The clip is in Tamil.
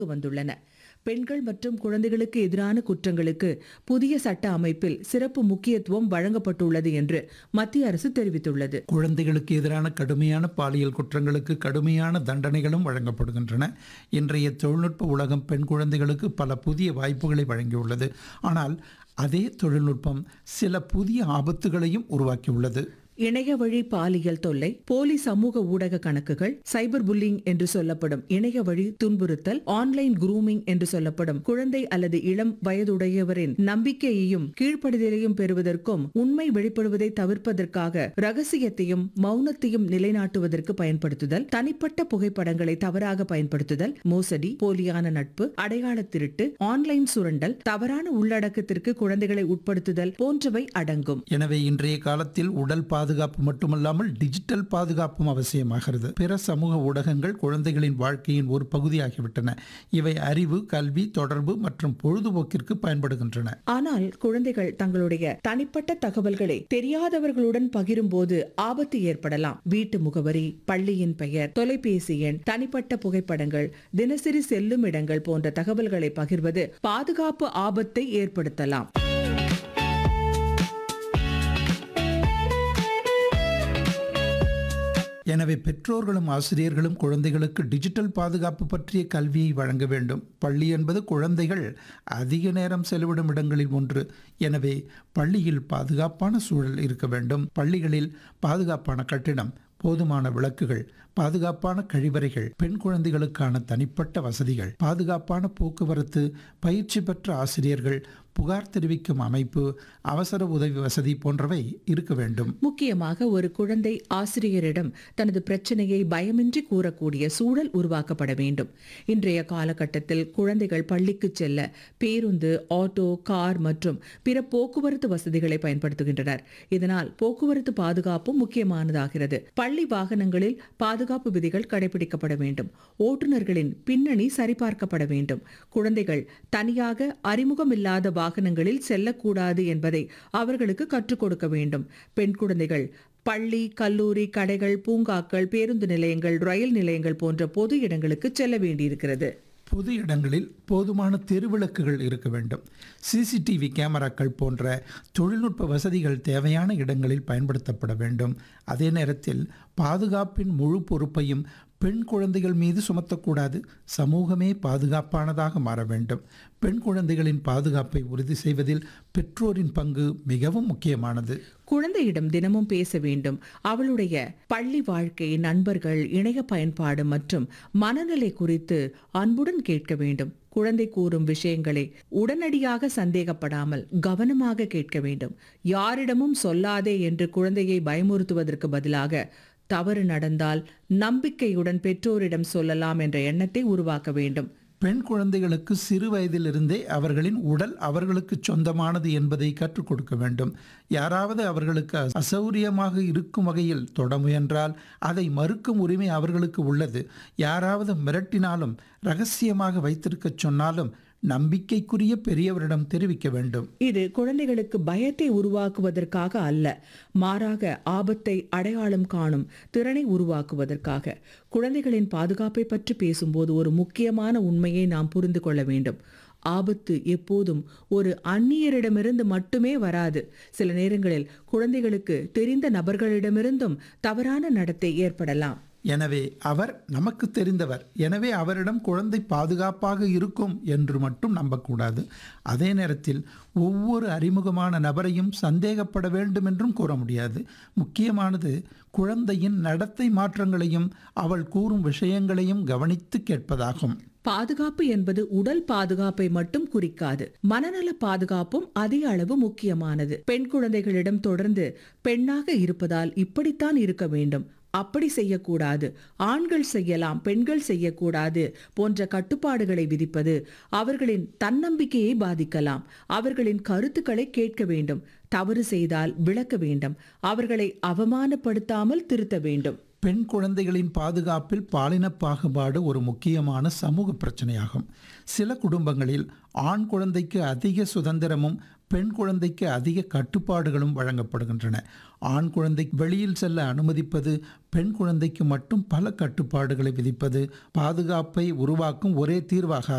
வந்துள்ளன பெண்கள் மற்றும் குழந்தைகளுக்கு எதிரான குற்றங்களுக்கு புதிய சட்ட அமைப்பில் சிறப்பு முக்கியத்துவம் வழங்கப்பட்டுள்ளது என்று மத்திய அரசு தெரிவித்துள்ளது குழந்தைகளுக்கு எதிரான கடுமையான பாலியல் குற்றங்களுக்கு கடுமையான தண்டனைகளும் வழங்கப்படுகின்றன இன்றைய தொழில்நுட்ப உலகம் பெண் குழந்தைகளுக்கு பல புதிய வாய்ப்புகளை வழங்கியுள்ளது ஆனால் அதே தொழில்நுட்பம் சில புதிய ஆபத்துகளையும் உருவாக்கியுள்ளது இணைய வழி பாலியல் தொல்லை போலி சமூக ஊடக கணக்குகள் சைபர் புல்லிங் என்று சொல்லப்படும் இணைய வழி துன்புறுத்தல் ஆன்லைன் குரூமிங் என்று சொல்லப்படும் குழந்தை அல்லது இளம் வயதுடையவரின் நம்பிக்கையையும் கீழ்ப்படுதலையும் பெறுவதற்கும் உண்மை வெளிப்படுவதை தவிர்ப்பதற்காக ரகசியத்தையும் மௌனத்தையும் நிலைநாட்டுவதற்கு பயன்படுத்துதல் தனிப்பட்ட புகைப்படங்களை தவறாக பயன்படுத்துதல் மோசடி போலியான நட்பு அடையாள திருட்டு ஆன்லைன் சுரண்டல் தவறான உள்ளடக்கத்திற்கு குழந்தைகளை உட்படுத்துதல் போன்றவை அடங்கும் எனவே இன்றைய காலத்தில் உடல் பாதுகாப்பு மட்டுமல்லாமல் டிஜிட்டல் பாதுகாப்பும் அவசியமாகிறது பிற சமூக ஊடகங்கள் குழந்தைகளின் வாழ்க்கையின் ஒரு பகுதியாகிவிட்டன இவை அறிவு கல்வி தொடர்பு மற்றும் பொழுதுபோக்கிற்கு பயன்படுகின்றன ஆனால் குழந்தைகள் தங்களுடைய தனிப்பட்ட தகவல்களை தெரியாதவர்களுடன் பகிரும்போது ஆபத்து ஏற்படலாம் வீட்டு முகவரி பள்ளியின் பெயர் தொலைபேசி எண் தனிப்பட்ட புகைப்படங்கள் தினசரி செல்லும் இடங்கள் போன்ற தகவல்களை பகிர்வது பாதுகாப்பு ஆபத்தை ஏற்படுத்தலாம் எனவே பெற்றோர்களும் ஆசிரியர்களும் குழந்தைகளுக்கு டிஜிட்டல் பாதுகாப்பு பற்றிய கல்வியை வழங்க வேண்டும் பள்ளி என்பது குழந்தைகள் அதிக நேரம் செலவிடும் இடங்களில் ஒன்று எனவே பள்ளியில் பாதுகாப்பான சூழல் இருக்க வேண்டும் பள்ளிகளில் பாதுகாப்பான கட்டிடம் போதுமான விளக்குகள் பாதுகாப்பான கழிவறைகள் பெண் குழந்தைகளுக்கான தனிப்பட்ட வசதிகள் பாதுகாப்பான போக்குவரத்து பயிற்சி பெற்ற ஆசிரியர்கள் புகார் தெரிவிக்கும் அமைப்பு அவசர உதவி வசதி போன்றவை இருக்க வேண்டும் முக்கியமாக ஒரு குழந்தை ஆசிரியரிடம் தனது பிரச்சனையை பயமின்றி கூறக்கூடிய சூழல் உருவாக்கப்பட வேண்டும் இன்றைய காலகட்டத்தில் குழந்தைகள் பள்ளிக்கு செல்ல பேருந்து ஆட்டோ கார் மற்றும் பிற போக்குவரத்து வசதிகளை பயன்படுத்துகின்றனர் இதனால் போக்குவரத்து பாதுகாப்பும் முக்கியமானதாகிறது பள்ளி வாகனங்களில் பாதுகாப்பு விதிகள் கடைபிடிக்கப்பட வேண்டும் ஓட்டுநர்களின் பின்னணி சரிபார்க்கப்பட வேண்டும் குழந்தைகள் தனியாக அறிமுகமில்லாத வாகனங்களில் செல்லக்கூடாது என்பதை அவர்களுக்கு கற்றுக் கொடுக்க வேண்டும் பெண் குழந்தைகள் பள்ளி கல்லூரி கடைகள் பூங்காக்கள் பேருந்து நிலையங்கள் ரயில் நிலையங்கள் போன்ற பொது இடங்களுக்கு செல்ல வேண்டியிருக்கிறது பொது இடங்களில் போதுமான தெருவிளக்குகள் இருக்க வேண்டும் சிசிடிவி கேமராக்கள் போன்ற தொழில்நுட்ப வசதிகள் தேவையான இடங்களில் பயன்படுத்தப்பட வேண்டும் அதே நேரத்தில் பாதுகாப்பின் முழு பொறுப்பையும் பெண் குழந்தைகள் மீது சுமத்தக்கூடாது சமூகமே பாதுகாப்பானதாக மாற வேண்டும் பெண் குழந்தைகளின் பாதுகாப்பை உறுதி செய்வதில் பெற்றோரின் பங்கு மிகவும் முக்கியமானது குழந்தையிடம் தினமும் பேச வேண்டும் அவளுடைய பள்ளி வாழ்க்கை நண்பர்கள் இணைய பயன்பாடு மற்றும் மனநிலை குறித்து அன்புடன் கேட்க வேண்டும் குழந்தை கூறும் விஷயங்களை உடனடியாக சந்தேகப்படாமல் கவனமாக கேட்க வேண்டும் யாரிடமும் சொல்லாதே என்று குழந்தையை பயமுறுத்துவதற்கு பதிலாக தவறு நடந்தால் நம்பிக்கையுடன் பெற்றோரிடம் சொல்லலாம் என்ற எண்ணத்தை உருவாக்க வேண்டும் பெண் குழந்தைகளுக்கு சிறு வயதிலிருந்தே அவர்களின் உடல் அவர்களுக்கு சொந்தமானது என்பதை கற்றுக் கொடுக்க வேண்டும் யாராவது அவர்களுக்கு அசௌரியமாக இருக்கும் வகையில் தொட முயன்றால் அதை மறுக்கும் உரிமை அவர்களுக்கு உள்ளது யாராவது மிரட்டினாலும் ரகசியமாக வைத்திருக்கச் சொன்னாலும் நம்பிக்கைக்குரிய பெரியவரிடம் தெரிவிக்க வேண்டும் இது குழந்தைகளுக்கு பயத்தை உருவாக்குவதற்காக அல்ல மாறாக ஆபத்தை அடையாளம் காணும் திறனை உருவாக்குவதற்காக குழந்தைகளின் பாதுகாப்பை பற்றி பேசும்போது ஒரு முக்கியமான உண்மையை நாம் புரிந்து கொள்ள வேண்டும் ஆபத்து எப்போதும் ஒரு அந்நியரிடமிருந்து மட்டுமே வராது சில நேரங்களில் குழந்தைகளுக்கு தெரிந்த நபர்களிடமிருந்தும் தவறான நடத்தை ஏற்படலாம் எனவே அவர் நமக்கு தெரிந்தவர் எனவே அவரிடம் குழந்தை பாதுகாப்பாக இருக்கும் என்று மட்டும் நம்பக்கூடாது அதே நேரத்தில் ஒவ்வொரு அறிமுகமான நபரையும் சந்தேகப்பட வேண்டும் என்றும் கூற முடியாது முக்கியமானது குழந்தையின் நடத்தை மாற்றங்களையும் அவள் கூறும் விஷயங்களையும் கவனித்து கேட்பதாகும் பாதுகாப்பு என்பது உடல் பாதுகாப்பை மட்டும் குறிக்காது மனநல பாதுகாப்பும் அதிக அளவு முக்கியமானது பெண் குழந்தைகளிடம் தொடர்ந்து பெண்ணாக இருப்பதால் இப்படித்தான் இருக்க வேண்டும் அப்படி செய்யக்கூடாது ஆண்கள் செய்யலாம் பெண்கள் செய்யக்கூடாது போன்ற கட்டுப்பாடுகளை விதிப்பது அவர்களின் தன்னம்பிக்கையை பாதிக்கலாம் அவர்களின் கருத்துக்களை கேட்க வேண்டும் தவறு செய்தால் விளக்க வேண்டும் அவர்களை அவமானப்படுத்தாமல் திருத்த வேண்டும் பெண் குழந்தைகளின் பாதுகாப்பில் பாலின பாகுபாடு ஒரு முக்கியமான சமூக பிரச்சனையாகும் சில குடும்பங்களில் ஆண் குழந்தைக்கு அதிக சுதந்திரமும் பெண் குழந்தைக்கு அதிக கட்டுப்பாடுகளும் வழங்கப்படுகின்றன ஆண் குழந்தை வெளியில் செல்ல அனுமதிப்பது பெண் குழந்தைக்கு மட்டும் பல கட்டுப்பாடுகளை விதிப்பது பாதுகாப்பை உருவாக்கும் ஒரே தீர்வாக